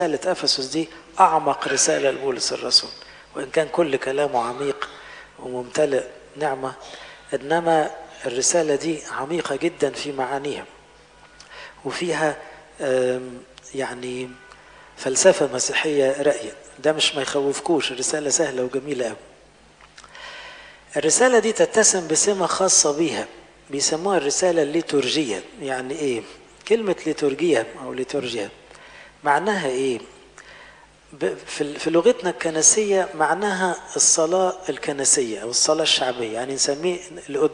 رسالة أفسس دي أعمق رسالة لبولس الرسول وإن كان كل كلامه عميق وممتلئ نعمة إنما الرسالة دي عميقة جدا في معانيها وفيها يعني فلسفة مسيحية رأية ده مش ما يخوفكوش الرسالة سهلة وجميلة قوي الرسالة دي تتسم بسمة خاصة بيها بيسموها الرسالة الليتورجية يعني ايه كلمة ليتورجية او ليتورجيا معناها ايه في لغتنا الكنسية معناها الصلاة الكنسية او الصلاة الشعبية يعني نسميه